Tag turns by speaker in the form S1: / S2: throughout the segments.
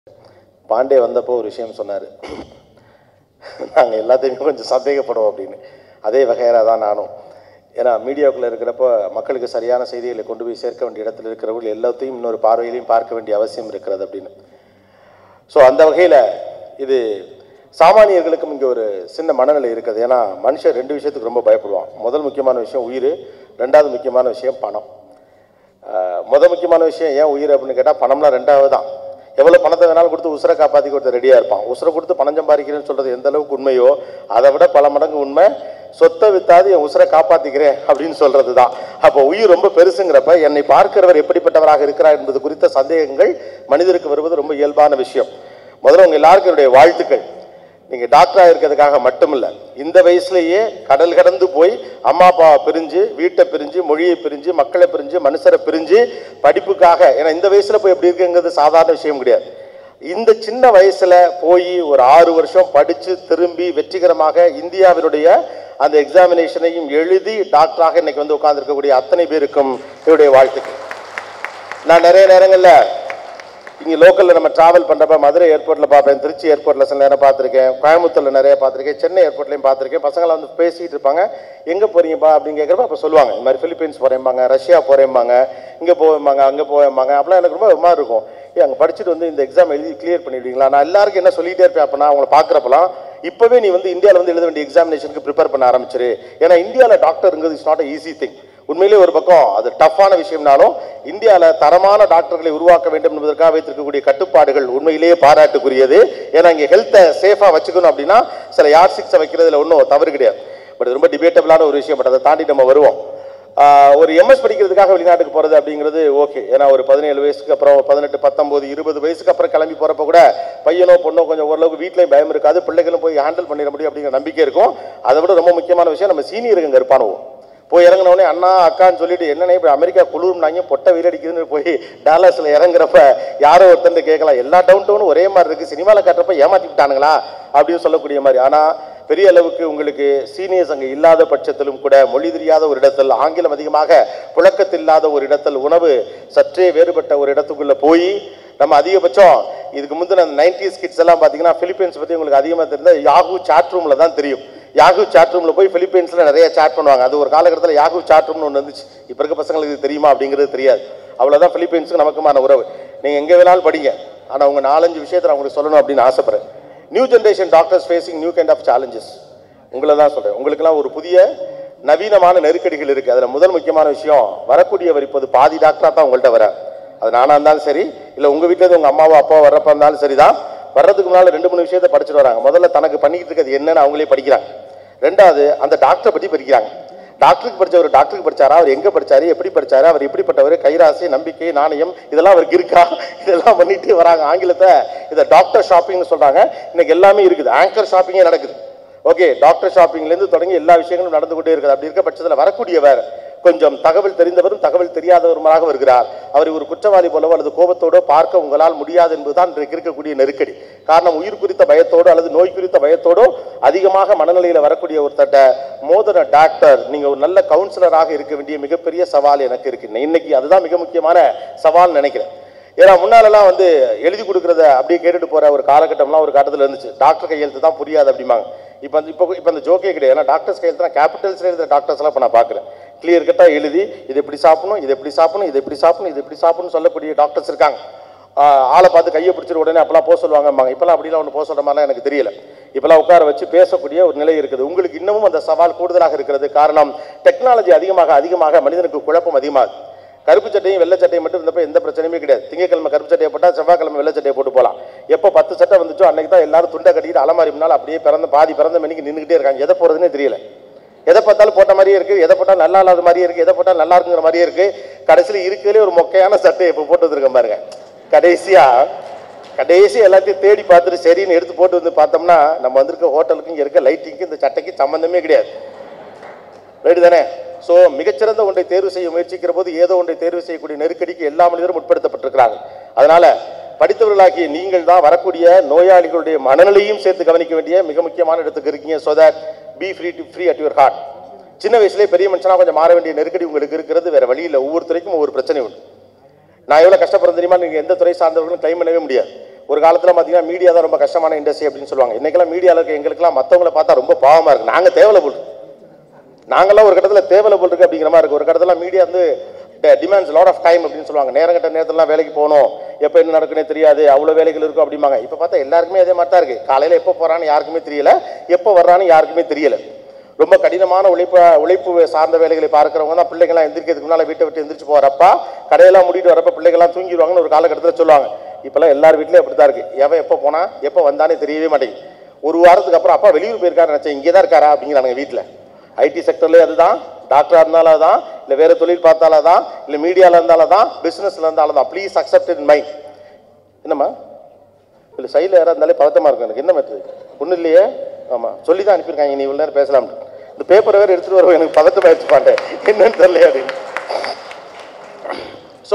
S1: பாண்டே வந்தப்போ ஒரு விஷயம் சொன்னார் நாங்கள் எல்லாத்தையுமே கொஞ்சம் சந்தேகப்படுவோம் அப்படின்னு அதே வகையாக தான் நானும் ஏன்னா மீடியாவுக்குள்ளே இருக்கிறப்போ மக்களுக்கு சரியான செய்திகளை கொண்டு போய் சேர்க்க வேண்டிய இடத்துல இருக்கிறவர்கள் எல்லாத்தையும் இன்னொரு பார்வையிலையும் பார்க்க வேண்டிய அவசியம் இருக்கிறது அப்படின்னு ஸோ அந்த வகையில் இது சாமானியர்களுக்கும் இங்கே ஒரு சின்ன மனநிலை இருக்குது ஏன்னா மனுஷன் ரெண்டு விஷயத்துக்கு ரொம்ப பயப்படுவான் முதல் முக்கியமான விஷயம் உயிர் ரெண்டாவது முக்கியமான விஷயம் பணம் ஆஹ் முதல் முக்கியமான விஷயம் ஏன் உயிர் அப்படின்னு கேட்டால் பணம்லாம் ரெண்டாவது தான் எவ்வளோ பணத்தை வேணாலும் கொடுத்து உசுரை காப்பாற்றி கொடுத்து ரெடியாக இருப்பான் உசுரை கொடுத்து பணம் சம்பாதிக்கிறேன்னு சொல்கிறது எந்த அளவுக்கு உண்மையோ அதை விட பல மடங்கு உண்மை சொத்தை வித்தாது என் உசுரை காப்பாற்றிக்கிறேன் அப்படின்னு சொல்கிறது தான் அப்போ உயிர் ரொம்ப பெருசுங்கிறப்ப என்னை பார்க்கிறவர் எப்படிப்பட்டவராக இருக்கிறார் என்பது குறித்த சந்தேகங்கள் மனிதருக்கு வருவது ரொம்ப இயல்பான விஷயம் முதல்ல உங்கள் எல்லாருக்கும் என்னுடைய வாழ்த்துக்கள் நீங்க டாக்டரா இருக்கிறதுக்காக மட்டுமில்ல இந்த வயசுலயே கடல் கடந்து போய் அம்மா அப்பாவை பிரிஞ்சு வீட்டை பிரிஞ்சு மொழியை பிரிஞ்சு மக்களை பிரிஞ்சு மனுஷரை பிரிஞ்சு படிப்புக்காக ஏன்னா இந்த வயசுல போய் எப்படி இருக்குங்கிறது சாதாரண விஷயம் கிடையாது இந்த சின்ன வயசுல போய் ஒரு ஆறு வருஷம் படிச்சு திரும்பி வெற்றிகரமாக இந்தியாவினுடைய அந்த எக்ஸாமினேஷனையும் எழுதி டாக்டராக இன்னைக்கு வந்து உட்கார்ந்திருக்கக்கூடிய அத்தனை பேருக்கும் என்னுடைய வாழ்த்துக்கள் நான் நிறைய நேரங்களில் இங்கே லோக்கலில் நம்ம ட்ராவல் பண்ணுறப்ப மதுரை ஏர்போர்ட்டில் பார்ப்பேன் திருச்சி ஏர்போர்ட்டில் சில நேரம் பார்த்துருக்கேன் கோயம்புத்தூரில் நிறைய பார்த்துருக்கேன் சென்னை ஏர்போர்ட்லையும் பார்த்துருக்கேன் பசங்களை வந்து பேசிகிட்டு இருப்பாங்க எங்கே போகிறீங்கப்பா அப்படின்னு கேட்குறப்ப அப்போ சொல்லுவாங்க இந்த மாதிரி பிலிப்பீன்ஸ் போகிறேம்பாங்க ரஷ்யா போகிறேம்பாங்க இங்கே போவேம்பாங்க அங்கே போவேம்பாங்க அப்போலாம் எனக்கு ரொம்ப ஒரு மாதிரி இருக்கும் ஏ அங்கே படிச்சுட்டு வந்து இந்த எக்ஸாம் எழுதி கிளியர் பண்ணிடுவீங்களா நான் எல்லாருக்கும் என்ன சொல்லிகிட்டே இருப்பேன் அப்போ நான் அவங்கள பார்க்குறப்பலாம் இப்போவே நீ வந்து இந்தியாவில் வந்து எழுத வேண்டிய எக்ஸாமினேஷனுக்கு ப்ரிப்பேர் பண்ண ஆரம்பிச்சிரு ஏன்னா இந்தியாவில் டாக்டருங்கிறது இட்ஸ் நாட் ஈஸி திங் உண்மையிலே ஒரு பக்கம் அது டஃப்பான விஷயம்னாலும் இந்தியாவில் தரமான டாக்டர்களை உருவாக்க வேண்டும் என்பதற்காக வைத்திருக்கக்கூடிய கட்டுப்பாடுகள் உண்மையிலேயே பாராட்டுக்குரியது ஏன்னா இங்கே ஹெல்த்தை சேஃபாக வச்சுக்கணும் அப்படின்னா சில யார் சிக்ஸை வைக்கிறதுல ஒன்றும் தவறு கிடையாது பட் இது ரொம்ப டிபேட்டபிளான ஒரு விஷயம் பட் அதை தாண்டி நம்ம வருவோம் ஆஹ் ஒரு எம்எஸ் படிக்கிறதுக்காக வெளிநாட்டுக்கு போகிறது அப்படிங்கிறது ஓகே ஏன்னா ஒரு பதினேழு வயசுக்கு அப்புறம் பதினெட்டு பத்தொம்போது இருபது வயசுக்கு அப்புறம் கிளம்பி போகிறப்ப கூட பையனோ பொண்ணோ கொஞ்சம் ஓரளவுக்கு வீட்லேயும் பயம் இருக்காது பிள்ளைகளும் போய் ஹேண்டில் பண்ணிட முடியும் அப்படிங்கிற நம்பிக்கை இருக்கும் அதை விட ரொம்ப முக்கியமான விஷயம் நம்ம சீனியருங்க இங்கே இருப்பானுவோம் போய் இறங்கின உடனே அண்ணா அக்கான்னு சொல்லிட்டு என்னண்ணே இப்போ அமெரிக்கா குளிர்னாங்க பொட்டை வெயில் அடிக்குதுன்னு போய் டாலர்ஸில் இறங்குறப்ப யாரோ ஒருத்தன் கேட்கலாம் எல்லா டவுன் டவுனும் ஒரே மாதிரி இருக்குது சினிமாவில் காட்டுறப்ப ஏமாத்தி விட்டானுங்களா அப்படின்னு சொல்லக்கூடிய மாதிரி ஆனால் பெரிய அளவுக்கு உங்களுக்கு சீனியர்ஸ் அங்கே இல்லாத பட்சத்திலும் கூட மொழி தெரியாத ஒரு இடத்தில் ஆங்கிலம் அதிகமாக புழக்கத்தில்லாத ஒரு இடத்தில் உணவு சற்றே வேறுபட்ட ஒரு இடத்துக்குள்ளே போய் நம்ம அதிகபட்சம் இதுக்கு முந்தின நைன்டிஸ் கிட்ஸ் எல்லாம் பார்த்தீங்கன்னா பிலிப்பைன்ஸ் பற்றி உங்களுக்கு அதிகமாக தெரிந்த யாஹூ சாட் ரூமில் தான் தெரியும் யாகு சாட் ரூமில் போய் பிலிப்பைன்ஸில் நிறைய சாட் பண்ணுவாங்க அது ஒரு காலகட்டத்தில் யாகு சாட் ரூம்னு ஒன்று இருந்துச்சு இப்போ இருக்க பசங்களுக்கு இது தெரியுமா அப்படிங்கிறது தெரியாது அவ்வளோதான் பிலிப்பைன்ஸுக்கு நமக்குமான உறவு நீங்கள் எங்கே வேணாலும் படிங்க ஆனால் உங்கள் நாலஞ்சு விஷயத்தை நான் உங்களுக்கு சொல்லணும் அப்படின்னு ஆசைப்படுறேன் new generation doctors facing new kind of challenges உங்களை தான் சொல்கிறேன் உங்களுக்கெல்லாம் ஒரு புதிய நவீனமான நெருக்கடிகள் இருக்குது அதில் முதல் முக்கியமான விஷயம் வரக்கூடியவர் இப்போது பாதி டாக்டராக தான் உங்கள்கிட்ட வர அது நானாக இருந்தாலும் சரி இல்லை உங்கள் வீட்டில் உங்கள் அம்மாவோ அப்பாவோ வர்றப்ப இருந்தாலும் சரி தான் வர்றதுக்கு முன்னால் ரெண்டு மூணு விஷயத்தை படிச்சுட்டு வராங்க முதல்ல தனக்கு பண்ணிக்கிட்டு இருக்கிறது என்னன்னு அவங்களே படிக்கிறாங்க ரெண்டாவது அந்த டாக்டரை பற்றி படிக்கிறாங்க டாக்டருக்கு படிச்சவர் டாக்டருக்கு படிச்சாரா அவர் எங்க படிச்சாரு எப்படி படிச்சாரு அவர் எப்படிப்பட்டவர் கைராசி நம்பிக்கை நாணயம் இதெல்லாம் அவருக்கு இருக்கா இதெல்லாம் பண்ணிட்டு வராங்க ஆங்கிலத்தை இதை டாக்டர் ஷாப்பிங்னு சொல்றாங்க இன்னைக்கு எல்லாமே இருக்குது ஆங்கர் ஷாப்பிங்கே நடக்குது ஓகே டாக்டர் ஷாப்பிங்லேருந்து தொடங்கி எல்லா விஷயங்களும் நடந்து கொண்டே இருக்குது அப்படி இருக்க பட்சத்தில் வரக்கூடியவர் கொஞ்சம் தகவல் தெரிந்தவரும் தகவல் தெரியாதவருமாக வருகிறார் அவரை ஒரு குற்றவாளி போலவோ அல்லது கோபத்தோடோ பார்க்க உங்களால் முடியாது என்பதுதான் இன்றைக்கு இருக்கக்கூடிய நெருக்கடி காரணம் உயிர் குறித்த பயத்தோடு அல்லது நோய் குறித்த பயத்தோடோ அதிகமாக மனநிலையில் வரக்கூடிய ஒருத்தட்ட மோதன டாக்டர் நீங்க ஒரு நல்ல கவுன்சிலராக இருக்க வேண்டிய மிகப்பெரிய சவால் எனக்கு இருக்கு இன்னைக்கு அதுதான் மிக முக்கியமான சவால் நினைக்கிறேன் ஏன்னா முன்னாலெல்லாம் வந்து எழுதி கொடுக்குறத அப்படியே கேட்டுட்டு போற ஒரு காலகட்டம்லாம் ஒரு கட்டத்தில் இருந்துச்சு டாக்டர் கையெழுத்து தான் புரியாது அப்படிம்பாங்க இப்போ வந்து இப்போ இப்போ அந்த ஜோக்கே கிடையாது ஏன்னா டாக்டர்ஸ் கையெழுத்து தான் கேபிட்டல்ஸ்ல எழுதுற டாக்டர்ஸ்லாம் இப்போ நான் பார்க்குறேன் கிளியர் கட்டாக எழுதி இது எப்படி சாப்பிடணும் இது எப்படி சாப்பிடணும் இது எப்படி சாப்பிடணும் இது எப்படி சாப்பிடணும் சொல்லக்கூடிய டாக்டர்ஸ் இருக்காங்க ஆஹ் ஆளை பார்த்து கையை பிடிச்சிட்டு உடனே அப்பெல்லாம் போக சொல்லுவாங்கம்பாங்க இப்பெல்லாம் அப்படிலாம் ஒன்று போக சொல்கிற மாதிரிலாம் எனக்கு தெரியல இப்பெல்லாம் உட்கார வச்சு பேசக்கூடிய ஒரு நிலை இருக்குது உங்களுக்கு இன்னமும் அந்த சவால் கூடுதலாக இருக்கிறது காரணம் டெக்னாலஜி அதிகமாக அதிகமாக மனிதனுக்கு குழப்பம் அதிகமாகுது கருப்பு சட்டையும் வெள்ளை சட்டையும் மட்டும் இருந்தப்ப எந்த பிரச்சனையுமே கிடையாது திங்கக்கிழமை கருப்பு சட்டையை போட்டால் செவ்வாய்க்கிழமை வெள்ளை சட்டையை போட்டு போகலாம் எப்போ பத்து சட்டை வந்துச்சோ அன்னைக்கு தான் எல்லாரும் துண்டை கட்டிட்டு அலமாரி முன்னால் அப்படியே பிறந்த பாதி பிறந்த மணிக்கு நின்றுக்கிட்டே இருக்காங்க எதை போகிறதுனே தெரியல எதை பார்த்தாலும் போட்ட மாதிரியே இருக்கு எதை போட்டாலும் நல்லா இல்லாத மாதிரியே இருக்கு எதை போட்டாலும் நல்லா இருக்குங்கிற மாதிரியே இருக்கு கடைசியில் இருக்கிறதுலே ஒரு மொக்கையான சட்டை இப்போ போட்டு வந்திருக்கேன் பாருங்க கடைசியா கடைசி எல்லாத்தையும் தேடி பார்த்துட்டு சரின்னு எடுத்து போட்டு வந்து பார்த்தோம்னா நம்ம வந்திருக்க ஹோட்டலுக்கு இங்கே இருக்க லைட்டிங்க்கு இந்த சட்டைக்கு சம்மந்தமே கிடையாது ரைட்டு தானே ஸோ மிகச்சிறந்த ஒன்றை தேர்வு செய்ய முயற்சிக்கிற போது ஏதோ ஒன்றை தேர்வு செய்யக்கூடிய நெருக்கடிக்கு எல்லா மனிதரும் உட்படுத்தப்பட்டிருக்கிறாங்க அதனால படித்தவர்களாகிய நீங்கள் தான் வரக்கூடிய நோயாளிகளுடைய மனநிலையும் சேர்த்து கவனிக்க வேண்டிய மிக முக்கியமான இடத்துக்கு இருக்கீங்க so that be free to free at your heart சின்ன வயசுலேயே பெரிய மனுஷனா கொஞ்சம் மாற வேண்டிய நெருக்கடி உங்களுக்கு இருக்கிறது வேற வழியில் ஒவ்வொருத்தருக்கும் ஒவ்வொரு பிரச்சனை உண்டு நான் எவ்வளோ கஷ்டப்படுறது தெரியுமா நீங்கள் எந்த துறை சார்ந்தவர்களும் கிளைம் பண்ணவே முடியாது ஒரு காலத்தில் பார்த்தீங்கன்னா மீடியா தான் ரொம்ப கஷ்டமான இண்டஸ்ட்ரி அப்படின்னு சொல்லுவாங்க இன்னைக்கெல்லாம் மீடியாவில் இருக்க எங்களுக்கெல்லாம் மற்றவங்கள பார்த்தா ரொம்ப பாவமாக இருக்கு நாங்கள் தேவையில்ல போல் நாங்களாம் ஒரு கட்டத்தில் தேவையில்ல போல் இருக்கு அப்படிங்கிற மாதிரி இருக்கு ஒரு கட்டத்தில் மீடியா வந்து டிமாண்ட்ஸ் லாட் ஆஃப் டைம் அப்படின்னு சொல்லுவாங்க நேரம் கட்ட நேரத்துலாம் வேலைக்கு போகணும் எப்போ என்ன நடக்குன்னே தெரியாது அவ்வளோ வேலைகள் இருக்கும் அப்படிம்பாங்க இப்போ பார்த்தா எல்லாருக்குமே அதே மாதிரி தான் இருக்குது காலையில் எப்போ போகிறான்னு யாருக்குமே தெரியல எப்போ வர்றான்னு யாருக்குமே தெரியல ரொம்ப கடினமான உழைப்பு உழைப்பு சார்ந்த வேலைகளை பார்க்குறவங்க தான் பிள்ளைங்களாம் எந்திரிக்கிறதுக்கு முன்னால் வீட்டை விட்டு எந்திரிச்சு போகிறப்பா கடையெல்லாம் மூடிட்டு வரப்ப பிள்ளைகள்லாம் தூங்கிடுவாங்கன்னு ஒரு காலகட்டத்தில் சொல்லுவாங்க இப்போல்லாம் எல்லார் வீட்லேயும் அப்படி தான் இருக்குது எவன் எப்போ போனா எப்போ வந்தானே தெரியவே மாட்டேங்குது ஒரு வாரத்துக்கு அப்புறம் அப்பா வெளியூர் போயிருக்காரு நினச்சேன் இங்கே தான் இருக்காரா அப்படிங்கிறாங்க வீட்டில் ஐடி செக்டர்லேயே அதுதான் டாக்டராக இருந்தாலும் அதான் இல்லை வேறு தொழில் பார்த்தாலும் தான் இல்லை மீடியாவில் இருந்தாலும் தான் பிஸ்னஸில் இருந்தாலும் தான் ப்ளீஸ் அக்செப்ட் இன் மைண்ட் என்னம்மா இல்லை சைடில் யாராக இருந்தாலே பதட்டமாக இருக்கும் எனக்கு என்ன மெட்ரு ஒன்றும் இல்லையே ஆமாம் சொல்லி தான் அனுப்பியிருக்காங்க நீ இவ்வளோ நேரம் பேசலாம் இந்த பேப்பரை வேறு எடுத்துகிட்டு வருவோம் எனக்கு பதட்டமாக எடுத்துப்பாண்டேன் என்னன்னு தெரியல அப்படின்னு ஸோ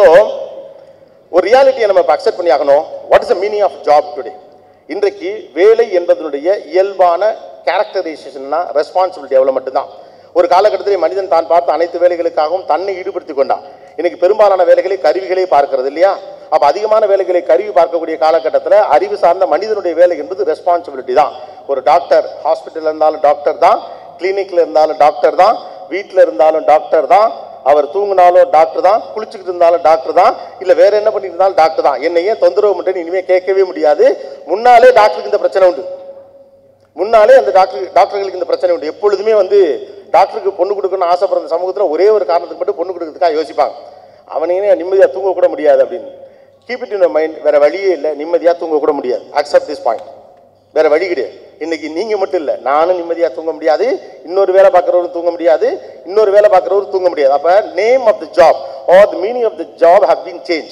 S1: ஒரு ரியாலிட்டியை நம்ம இப்போ அக்செப்ட் பண்ணி ஆகணும் what is the meaning of job today இன்றைக்கு வேலை என்பதனுடைய இயல்பான கேரக்டரைசேஷன்னா ரெஸ்பான்சிபிலிட்டி எவ்வளோ மட்டும்தான் ஒரு காலகட்டத்தில் மனிதன் தான் பார்த்த அனைத்து வேலைகளுக்காகவும் தன்னை ஈடுபடுத்தி கொண்டான் இன்னைக்கு பெரும்பாலான வேலைகளை கருவிகளே பார்க்கிறது இல்லையா அப்போ அதிகமான வேலைகளை கருவி பார்க்கக்கூடிய காலகட்டத்தில் அறிவு சார்ந்த மனிதனுடைய வேலை என்பது ரெஸ்பான்சிபிலிட்டி தான் ஒரு டாக்டர் ஹாஸ்பிட்டலில் இருந்தாலும் டாக்டர் தான் கிளினிக்ல இருந்தாலும் டாக்டர் தான் வீட்டில் இருந்தாலும் டாக்டர் தான் அவர் தூங்கினாலும் டாக்டர் தான் குளிச்சுக்கிட்டு இருந்தாலும் டாக்டர் தான் இல்லை வேற என்ன பண்ணிட்டு இருந்தாலும் டாக்டர் தான் என்னை ஏன் தொந்தரவு மட்டும் இனிமேல் கேட்கவே முடியாது முன்னாலே டாக்டருக்கு இந்த பிரச்சனை உண்டு முன்னாலே அந்த டாக்டர் டாக்டர்களுக்கு இந்த பிரச்சனை உண்டு எப்பொழுதுமே வந்து டாக்டருக்கு பொண்ணு கொடுக்கணும்னு ஆசைப்படுற சமூகத்தில் ஒரே ஒரு காரணத்துக்கு மட்டும் பொண்ணு கொடுக்கறதுக்காக யோசிப்பாங்க அவனையே நிம்மதியாக தூங்க கூட முடியாது அப்படின்னு கீப் இட் இன் மைண்ட் வேற வழியே இல்லை நிம்மதியாக தூங்க கூட முடியாது அக்செப்ட் திஸ் பாயிண்ட் வேற வழி கிடையாது இன்னைக்கு நீங்க மட்டும் இல்லை நானும் நிம்மதியாக தூங்க முடியாது இன்னொரு வேலை பார்க்குறவரும் தூங்க முடியாது இன்னொரு வேலை பார்க்குறவரும் தூங்க முடியாது அப்போ name of the job or the meaning of the job have been change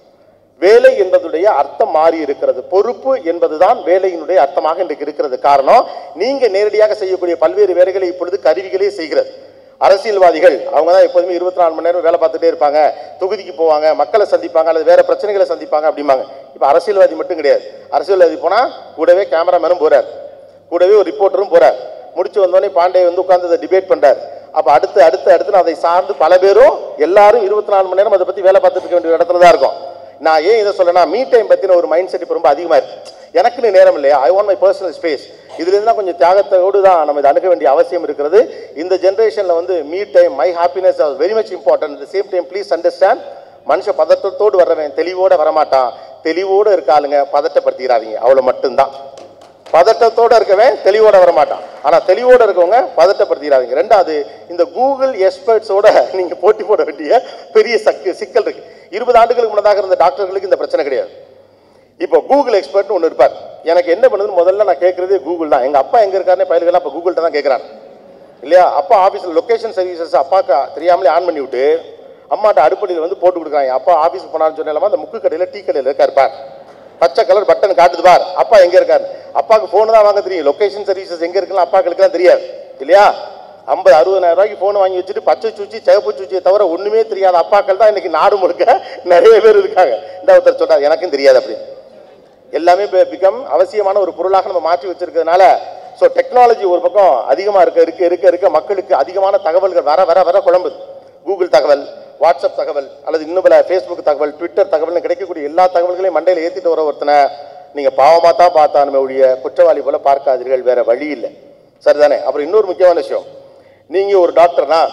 S1: வேலை என்பதுடைய அர்த்தம் மாறி இருக்கிறது பொறுப்பு என்பதுதான் வேலையினுடைய அர்த்தமாக இன்றைக்கு இருக்கிறது காரணம் நீங்க நேரடியாக செய்யக்கூடிய பல்வேறு வேலைகளை இப்பொழுது கருவிகளே செய்கிறது அரசியல்வாதிகள் அவங்க தான் எப்போதுமே இருபத்தி நாலு மணி நேரம் வேலை பார்த்துட்டே இருப்பாங்க தொகுதிக்கு போவாங்க மக்களை சந்திப்பாங்க அல்லது வேற பிரச்சனைகளை சந்திப்பாங்க அப்படிம்பாங்க இப்போ அரசியல்வாதி மட்டும் கிடையாது அரசியல்வாதி போனால் கூடவே கேமராமேனும் போறார் கூடவே ஒரு ரிப்போர்ட்டரும் போறார் முடிச்சு வந்தோடனே பாண்டே வந்து உட்கார்ந்து அதை டிபேட் பண்றார் அப்ப அடுத்து அடுத்து அடுத்து அதை சார்ந்து பல பேரும் எல்லாரும் இருபத்தி நாலு மணி நேரம் அதை பத்தி வேலை பார்த்துட்டு இருக்க வேண்டிய இடத்துல தான் இருக்கும் நான் ஏன் இதை சொல்லனா மீ டைம் பத்தின ஒரு மைண்ட் செட் இப்போ ரொம்ப அதிகமா இருக்கு எனக்குன்னு நேரம் இல்லையா I want my personal space இதுல இருந்தா கொஞ்சம் தியாகத்தோடு தான் நம்ம இதை அணுக வேண்டிய அவசியம் இருக்கிறது இந்த ஜென்ரேஷன்ல வந்து me time my happiness very much important the same time please understand மனுஷ பதட்டத்தோடு வர்றவன் தெளிவோட வரமாட்டான் தெளிவோட இருக்க ஆளுங்க பதட்டப்படுத்திக்கிறாதீங்க அவ்வளவு மட்டும்தான் பதட்டத்தோட இருக்கவன் தெளிவோட வரமாட்டான் ஆனா தெளிவோட இருக்கவங்க பதட்டப்படுத்திக்கிறாங்க ரெண்டாவது இந்த கூகுள் எக்ஸ்பர்ட்ஸோட நீங்க போட்டி போட வேண்டிய பெரிய சக்கு சிக்கல் இருக்கு இருபது ஆண்டுகளுக்கு முன்னதாக இருந்த டாக்டர்களுக்கு இந்த பிரச்சனை கிடையாது இப்போ கூகுள் எக்ஸ்பர்ட்னு ஒன்று இருப்பார் எனக்கு என்ன பண்ணுதுன்னு முதல்ல நான் கேட்கறதே கூகுள் தான் எங்க அப்பா எங்க இருக்காருன்னு பயல்கள்லாம் இப்போ கூகுள்கிட்ட தான் கேட்குறாங்க இல்லையா அப்பா ஆஃபீஸில் லொக்கேஷன் சர்வீசஸ் அப்பாவுக்கு தெரியாமலே ஆன் பண்ணி விட்டு அம்மாட்ட அடுப்படியில் வந்து போட்டு கொடுக்குறாங்க அப்பா ஆஃபீஸ் போனான்னு சொன்னாலும் அந்த முக்கு கடையில் டீ கடையில் இருக்கார் பார் பச்சை கலர் பட்டன் காட்டுது பார் அப்பா எங்க இருக்காரு அப்பாவுக்கு ஃபோன் தான் வாங்க தெரியும் லொகேஷன் சர்வீசஸ் எங்க இருக்குன்னு அப்பாக்களுக்குலாம் தெரியாது இல்லையா ஐம்பது அறுபதாயிரம் ரூபாய்க்கு ஃபோன் வாங்கி வச்சுட்டு பச்சை சூச்சி சிவப்பு சூச்சியை தவிர ஒண்ணுமே தெரியாத அப்பாக்கள் தான் இன்னைக்கு நாடு முழுக்க நிறைய பேர் இருக்காங்க இந்த ஒருத்தர் சொல்றாரு எனக்கும் தெரியாது அப்படின்னு எல்லாமே பிகம் அவசியமான ஒரு பொருளாக நம்ம மாற்றி வச்சிருக்கிறதுனால ஸோ டெக்னாலஜி ஒரு பக்கம் அதிகமாக இருக்க இருக்க இருக்க இருக்க மக்களுக்கு அதிகமான தகவல்கள் வர வர வர குழம்புது கூகுள் தகவல் வாட்ஸ்அப் தகவல் அல்லது இன்னும் பல ஃபேஸ்புக் தகவல் ட்விட்டர் தகவல்னு கிடைக்கக்கூடிய எல்லா தகவல்களையும் மண்டையில் ஏற்றிட்டு வர ஒருத்தனை நீங்கள் பாவமாக தான் பார்த்தானுமே ஒழிய குற்றவாளி போல பார்க்காதீர்கள் வேற வழி இல்லை சரிதானே அப்புறம் இன்னொரு முக்கியமான விஷயம் நீங்கள் ஒரு டாக்டர்னா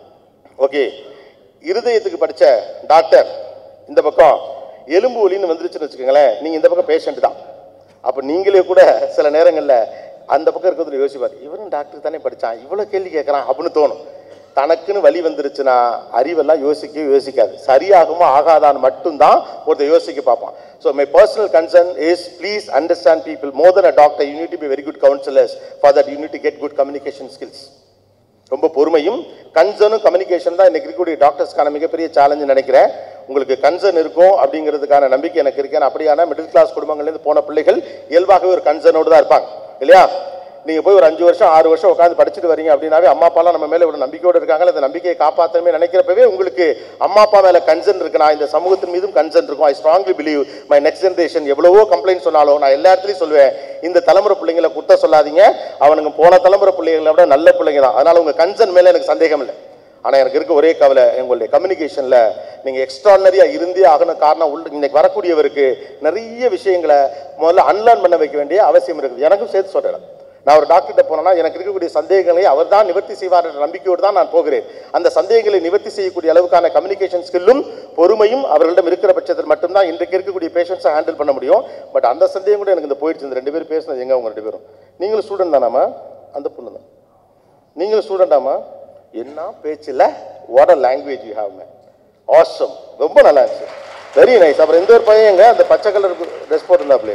S1: ஓகே இருதயத்துக்கு படித்த டாக்டர் இந்த பக்கம் எலும்பு வலின்னு வந்துருச்சுன்னு வச்சுக்கோங்களேன் நீங்கள் இந்த பக்கம் பேஷண்ட் தான் அப்போ நீங்களே கூட சில நேரங்களில் அந்த பக்கம் இருக்கிறதுல யோசிப்பார் இவரும் டாக்டர் தானே படித்தான் இவ்வளோ கேள்வி கேட்குறான் அப்படின்னு தோணும் தனக்குன்னு வலி வந்துருச்சுன்னா அறிவெல்லாம் யோசிக்கவே யோசிக்காது சரியாகுமா ஆகாதான்னு மட்டும்தான் ஒருத்தர் யோசிக்க பார்ப்பான் so my personal concern is please understand people more than a doctor you need to be very good counsellors for that you need to get good communication skills ரொம்ப பொறுமையும் கன்சர்னும் கம்யூனிகேஷன் தான் இன்னைக்கு இருக்கக்கூடிய டாக்டர்ஸ்க்கான மிகப்பெரிய சேலஞ்சு நினைக்கிறேன் உங்களுக்கு கன்சர்ன் இருக்கும் அப்படிங்கிறதுக்கான நம்பிக்கை எனக்கு இருக்கேன் அப்படியான மிடில் கிளாஸ் குடும்பங்கள்லேருந்து போன பிள்ளைகள் இயல்பாகவே ஒரு கன்சர்னோடு தான் இருப்பாங்க இல்லையா நீங்கள் போய் ஒரு அஞ்சு வருஷம் ஆறு வருஷம் உட்காந்து படிச்சுட்டு வரீங்க அப்படின்னாவே அம்மா அப்பாலாம் நம்ம மேலே ஒரு நம்பிக்கையோடு இருக்காங்க அந்த நம்பிக்கையை காப்பாற்றணுமே நினைக்கிறப்பவே உங்களுக்கு அம்மா அப்பா மேலே கன்சர்ன் இருக்கு நான் இந்த சமூகத்தின் மீதும் கன்சர்ன் இருக்கும் I strongly believe my next generation எவ்வளவோ கம்ப்ளைண்ட் சொன்னாலும் நான் எல்லா இடத்துலையும் சொல்லுவேன் இந்த தலைமுறை பிள்ளைங்களை குத்த சொல்லாதீங்க அவனுங்க போன தலைமுறை பிள்ளைகளை விட நல்ல பிள்ளைங்க தான் அதனால உங்க கன்சர்ன் மேலே எனக்கு சந்தேகம் இல்லை ஆனால் எனக்கு இருக்க ஒரே கவலை உங்களுடைய கம்யூனிகேஷனில் நீங்கள் எக்ஸ்ட்ரானரியாக இருந்தே ஆகணும் காரணம் உள்ள இன்னைக்கு வரக்கூடியவருக்கு நிறைய விஷயங்களை முதல்ல அன்லேர்ன் பண்ண வைக்க வேண்டிய அவசியம் இருக்குது எனக்கும் சேர்த்து சொல்கிறேன் நான் ஒரு டாக்டர்கிட்ட போனேன்னா எனக்கு இருக்கக்கூடிய சந்தேகங்களை அவர் தான் நிவர்த்தி செய்வார் என்ற நம்பிக்கையோடு தான் நான் போகிறேன் அந்த சந்தேகங்களை நிவர்த்தி செய்யக்கூடிய அளவுக்கான கம்யூனிகேஷன் ஸ்கில்லும் பொறுமையும் அவர்களிடம் இருக்கிற பட்சத்தில் மட்டும்தான் இன்றைக்கு இருக்கக்கூடிய பேஷண்ட்ஸை ஹேண்டில் பண்ண முடியும் பட் அந்த சந்தேகம் கூட எனக்கு இந்த போயிடுச்சு இந்த ரெண்டு பேரும் பேசுனது எங்க அவங்க ரெண்டு பேரும் நீங்களும் ஸ்டூடெண்ட் தானாமா அந்த பொண்ணு தான் நீங்களும் ஸ்டூடெண்டாமா என்ன பேச்சில் what a language you have man awesome ரொம்ப நல்லா இருந்துச்சு வெரி நைஸ் அப்புறம் இந்த ஒரு பையன் எங்க அந்த பச்சை கலர் ட்ரெஸ் போட்டிருந்தாப்லே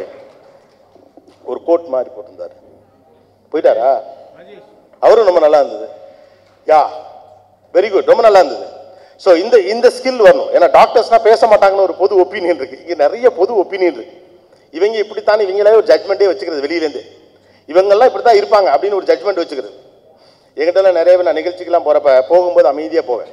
S1: ஒரு கோட் மாதிரி போட்டிருந்தாரு போயிட்டாரா அவரும் ரொம்ப நல்லா இருந்தது யா வெரி குட் ரொம்ப நல்லா இருந்தது ஸோ இந்த இந்த ஸ்கில் வரணும் ஏன்னா டாக்டர்ஸ்னா பேச மாட்டாங்கன்னு ஒரு பொது ஒப்பீனியன் இருக்கு இங்கே நிறைய பொது ஒப்பீனியன் இருக்கு இவங்க இப்படித்தான் இவங்களே ஒரு ஜட்மெண்ட்டே வச்சுக்கிறது வெளியிலேருந்து இவங்கெல்லாம் இப்படி தான் இருப்பாங்க அப்படின்னு ஒரு ஜட்மெண்ட் வச்சுக்கிறது எங்கிட்டலாம் நிறைய பேர் நான் நிகழ்ச்சிக்கெல்லாம் போகிறப்ப போகும்போது அமைதியாக போவேன்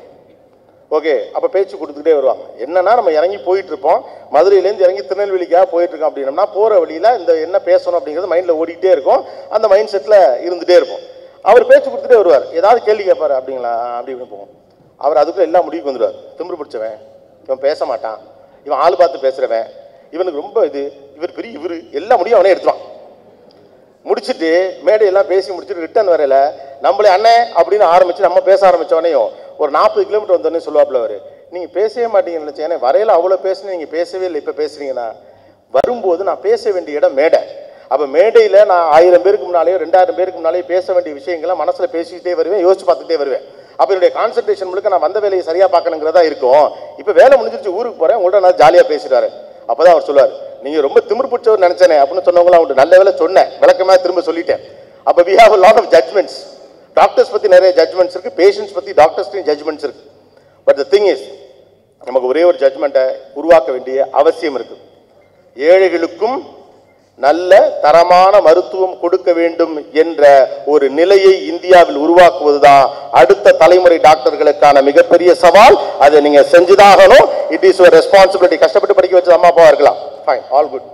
S1: ஓகே அப்போ பேச்சு கொடுத்துக்கிட்டே வருவாங்க என்னன்னா நம்ம இறங்கி போயிட்டு இருப்போம் மதுரையிலேருந்து இறங்கி திருநெல்வேலிக்காக போயிட்டு இருக்கோம் அப்படின்னம்னா போகிற வழியில் இந்த என்ன பேசணும் அப்படிங்கிறது மைண்டில் ஓடிக்கிட்டே இருக்கும் அந்த மைண்ட் செட்டில் இருந்துகிட்டே இருப்போம் அவர் பேச்சு கொடுத்துட்டே வருவார் ஏதாவது கேள்வி கேட்பாரு அப்படிங்களா அப்படி இப்படின்னு போகும் அவர் அதுக்குள்ள எல்லா முடிவுக்கு வந்துடுவார் திமிரு பிடிச்சவன் இவன் பேச மாட்டான் இவன் ஆள் பார்த்து பேசுகிறவன் இவனுக்கு ரொம்ப இது இவர் பெரிய இவர் எல்லா முடியும் அவனே எடுத்துவான் முடிச்சுட்டு மேடையெல்லாம் பேசி முடிச்சுட்டு ரிட்டர்ன் வரையில நம்மளே அண்ணன் அப்படின்னு ஆரம்பிச்சு நம்ம பேச ஆரம்பிச்சோடனையும் ஒரு நாற்பது கிலோமீட்டர் வந்தோடனே சொல்லுவாப்புல அவர் நீங்கள் பேசவே மாட்டீங்கன்னு நினச்சேன் ஏன்னா வரையில அவ்வளோ பேசுனேன் நீங்கள் பேசவே இல்லை இப்போ பேசுறீங்கன்னா வரும்போது நான் பேச வேண்டிய இடம் மேடை அப்போ மேடையில் நான் ஆயிரம் பேருக்கு முன்னாலேயோ ரெண்டாயிரம் பேருக்கு முன்னாலேயோ பேச வேண்டிய விஷயங்களை மனசில் பேசிக்கிட்டே வருவேன் யோசிச்சு பார்த்துட்டே வருவேன் அப்போ என்னுடைய கான்சன்ட்ரேஷன் முழுக்க நான் வந்த வேலையை சரியாக பார்க்கணுங்கிறதா இருக்கும் இப்போ வேலை முடிஞ்சிருச்சு ஊருக்கு போகிறேன் உங்கள்ட்ட நான் ஜாலியாக பேசிட்டாரு அப்பதான் அவர் சொல்லுவார் நீங்க ரொம்ப திமிர் பிடிச்சவர் நினைச்சேனே அப்படின்னு சொன்னவங்களாம் உண்டு நல்ல வேலை சொன்னேன் விளக்கமா திரும்ப சொல்லிட்டேன் அப்ப we have lot of judgements doctors பத்தி நிறைய ஜட்மெண்ட்ஸ் இருக்கு பேஷண்ட்ஸ் பத்தி டாக்டர்ஸ்டையும் ஜட்மெண்ட்ஸ் இருக்கு பட் த திங் இஸ் நமக்கு ஒரே ஒரு ஜட்மெண்ட்டை உருவாக்க வேண்டிய அவசியம் இருக்கு ஏழைகளுக்கும் நல்ல தரமான மருத்துவம் கொடுக்க வேண்டும் என்ற ஒரு நிலையை இந்தியாவில் உருவாக்குவதுதான் அடுத்த தலைமுறை டாக்டர்களுக்கான மிகப்பெரிய சவால் அதை நீங்க செஞ்சுதாகணும் இட் இஸ் ஒரு ரெஸ்பான்சிபிலிட்டி கஷ்டப்பட்டு படிக்க வச்சது அம்மா அப்பாவா இருக்கலாம் ஃபைன் ஆல் குட்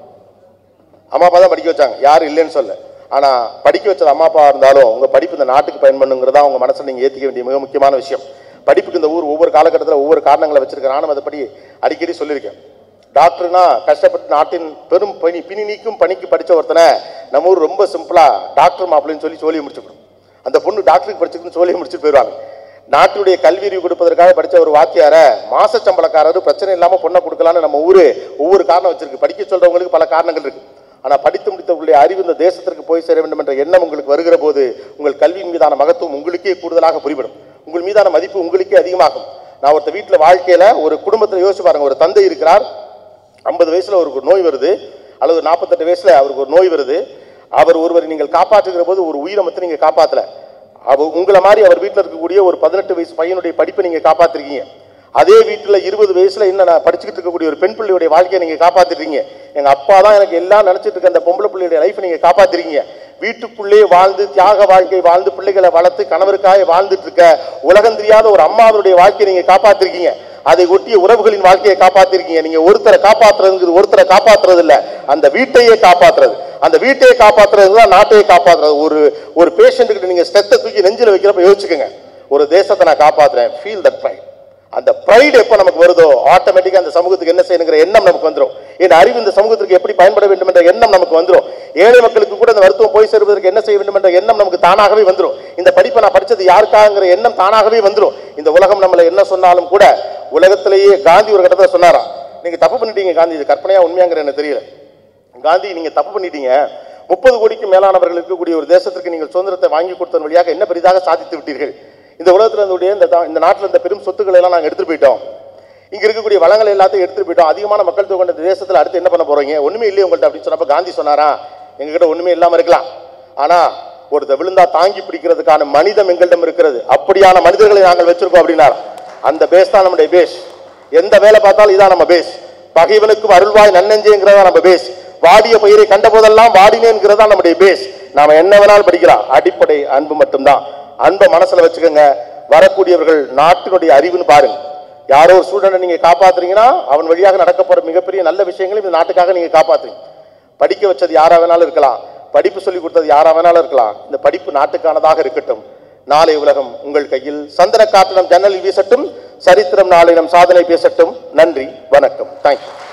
S1: அம்மா அப்பா தான் படிக்க வச்சாங்க யாரும் இல்லைன்னு சொல்ல ஆனா படிக்க வச்சது அம்மா அப்பா இருந்தாலும் உங்க படிப்பு இந்த நாட்டுக்கு பயன்படுங்கிறதா உங்க மனசுல நீங்க ஏத்திக்க வேண்டிய மிக முக்கியமான விஷயம் படிப்புக்கு இந்த ஊர் ஒவ்வொரு காலகட்டத்தில் ஒவ்வொரு காரணங்களை வச்சிருக்கேன் நானும் அதை படி அடிக்கடி சொல்லியிருக்கேன் டாக்டர்னா கஷ்டப்பட்டு நாட்டின் பெரும் பணி பிணி நீக்கும் பணிக்கு படிச்ச ஒருத்தனை நம்ம ஊர் ரொம்ப சிம்பிளா டாக்டர் மாப்பிள்ளைன்னு சொல்லி சொல்லி முடிச்சுக்கணும் அந்த பொண்ணு டாக்டருக்கு படிச்சுக்கணும்னு சொல்லி முடிச்சுட்டு போயிடுவாங்க நாட்டுடைய கல்வி அறிவு கொடுப்பதற்காக படிச்ச ஒரு வாத்தியார மாச சம்பளக்காரர் பிரச்சனை இல்லாம பொண்ணை கொடுக்கலான்னு நம்ம ஊரு ஒவ்வொரு காரணம் வச்சிருக்கு படிக்க சொல்றவங்களுக்கு பல காரணங்கள் இருக்கு ஆனா படித்து முடித்தவர்களுடைய அறிவு இந்த தேசத்திற்கு போய் சேர வேண்டும் என்ற எண்ணம் உங்களுக்கு வருகிற போது உங்கள் கல்வியின் மீதான மகத்துவம் உங்களுக்கே கூடுதலாக புரிபடும் உங்கள் மீதான மதிப்பு உங்களுக்கே அதிகமாகும் நான் ஒருத்த வீட்டில் வாழ்க்கையில ஒரு குடும்பத்தில் யோசிச்சு பாருங்க ஒரு தந்தை இருக்கிறார் ஐம்பது வயசுல அவருக்கு ஒரு நோய் வருது அல்லது நாற்பத்தெட்டு வயசுல அவருக்கு ஒரு நோய் வருது அவர் ஒருவரை நீங்கள் காப்பாற்றுகிற போது ஒரு உயிரை மட்டும் நீங்க காப்பாத்தல அவர் உங்களை மாதிரி அவர் வீட்டில் இருக்கக்கூடிய ஒரு பதினெட்டு வயசு பையனுடைய படிப்பை நீங்க காப்பாத்திருக்கீங்க அதே வீட்டில் இருபது வயசுல இன்னும் நான் படிச்சுக்கிட்டு இருக்கக்கூடிய ஒரு பெண் பிள்ளையுடைய வாழ்க்கையை நீங்க காப்பாத்திருக்கீங்க எங்க அப்பா தான் எனக்கு எல்லாம் நினைச்சிட்டு இருக்க அந்த பொம்பளை பிள்ளையுடைய லைஃப்பை நீங்க காப்பாத்திருக்கீங்க வீட்டுக்குள்ளே வாழ்ந்து தியாக வாழ்க்கை வாழ்ந்து பிள்ளைகளை வளர்த்து கணவருக்காக வாழ்ந்துட்டு இருக்க உலகம் தெரியாத ஒரு அம்மாவுடைய வாழ்க்கையை நீங்க காப்பாத்திருக்கீங்க அதை ஒட்டிய உறவுகளின் வாழ்க்கையை காப்பாத்திருக்கீங்க நீங்க ஒருத்தரை காப்பாத்துறதுங்கிறது ஒருத்தரை காப்பாத்துறது இல்ல அந்த வீட்டையே காப்பாத்துறது அந்த வீட்டையே காப்பாத்துறது தான் நாட்டையே காப்பாத்துறது ஒரு ஒரு பேஷண்ட் கிட்ட நீங்க ஸ்டெத்தை தூக்கி நெஞ்சில வைக்கிறப்ப யோசிச்சுக்கோங்க ஒரு தேசத்தை நான் காப்பாத்துறேன் ஃபீல் தட் ப்ரைட் அந்த ப்ரைடு எப்போ நமக்கு வருதோ ஆட்டோமேட்டிக்காக அந்த சமூகத்துக்கு என்ன செய்யணுங்கிற எண்ணம் நமக்கு வந்துடும் என் அறிவு இந்த சமூகத்திற்கு எப்படி பயன்பட வேண்டும் என்ற எண்ணம் நமக்கு வந்துடும் ஏழை மக்களுக்கு கூட இந்த மருத்துவம் போய் சேருவதற்கு என்ன செய்ய வேண்டும் என்ற எண்ணம் நமக்கு தானாகவே வந்துடும் இந்த படிப்பை நான் படிச்சது யாருக்காங்கிற எண்ணம் தானாகவே வந்துடும் இந்த உலகம் நம்மளை என்ன சொன்னாலும் கூட உலகத்திலேயே காந்தி ஒரு கட்டத்தில் சொன்னாராம் நீங்க தப்பு பண்ணிட்டீங்க காந்தி இது கற்பனையா உண்மையாங்கிற எனக்கு தெரியல காந்தி நீங்க தப்பு பண்ணிட்டீங்க முப்பது கோடிக்கு மேலானவர்கள் இருக்கக்கூடிய ஒரு தேசத்திற்கு நீங்கள் சுதந்திரத்தை வாங்கி கொடுத்ததன் வழியாக என்ன பெரிதாக சாதித்து விட்டீர்கள் இந்த உலகத்தில் இருந்தக்கூடிய இந்த தா- இந்த நாட்டில் இந்த பெரும் சொத்துக்களை எல்லாம் நாங்கள் எடுத்துட்டு போயிட்டோம் இங்க இருக்கக்கூடிய வளங்கள் எல்லாத்தையும் எடுத்துட்டு போயிட்டோம் அதிகமான மக்கள் தொகை கொண்ட இந்த தேசத்தில் அடுத்து என்ன பண்ண போறீங்க ஒண்ணுமே இல்லையே உங்கள்ட்ட அப்படின்னு சொன்னப்ப காந்தி சொன்னாரா எங்ககிட்ட ஒண்ணுமே இல்லாம இருக்கலாம் ஆனா ஒருத்த விழுந்தா தாங்கி பிடிக்கிறதுக்கான மனிதம் எங்களிடம் இருக்கிறது அப்படியான மனிதர்களை நாங்கள் வச்சிருக்கோம் அப்படின்னார் அந்த பேஸ் தான் நம்முடைய பேஸ் எந்த வேலை பார்த்தாலும் இதான் நம்ம பேஸ் பகைவனுக்கும் அருள்வாய் நன்னெஞ்சேங்கிறதா நம்ம பேஸ் வாடிய பயிரை கண்ட போதெல்லாம் வாடினேங்கிறதா நம்முடைய பேஸ் நாம என்ன வேணாலும் படிக்கலாம் அடிப்படை அன்பு மட்டும்தான் அன்பை மனசுல வச்சுக்கோங்க வரக்கூடியவர்கள் நாட்டினுடைய அறிவுன்னு பாருங்க யாரோ ஒரு ஸ்டூடெண்ட்டை நீங்க காப்பாத்துறீங்கன்னா அவன் வழியாக நடக்க போற மிகப்பெரிய நல்ல விஷயங்களையும் இந்த நாட்டுக்காக நீங்க காப்பாத்துறீங்க படிக்க வச்சது யாரா வேணாலும் இருக்கலாம் படிப்பு சொல்லி கொடுத்தது யாரா வேணாலும் இருக்கலாம் இந்த படிப்பு நாட்டுக்கானதாக இருக்கட்டும் நாளை உலகம் உங்கள் கையில் சந்தன காற்று நம் ஜன்னலில் வீசட்டும் சரித்திரம் நாளை நம் சாதனை பேசட்டும் நன்றி வணக்கம் தேங்க்யூ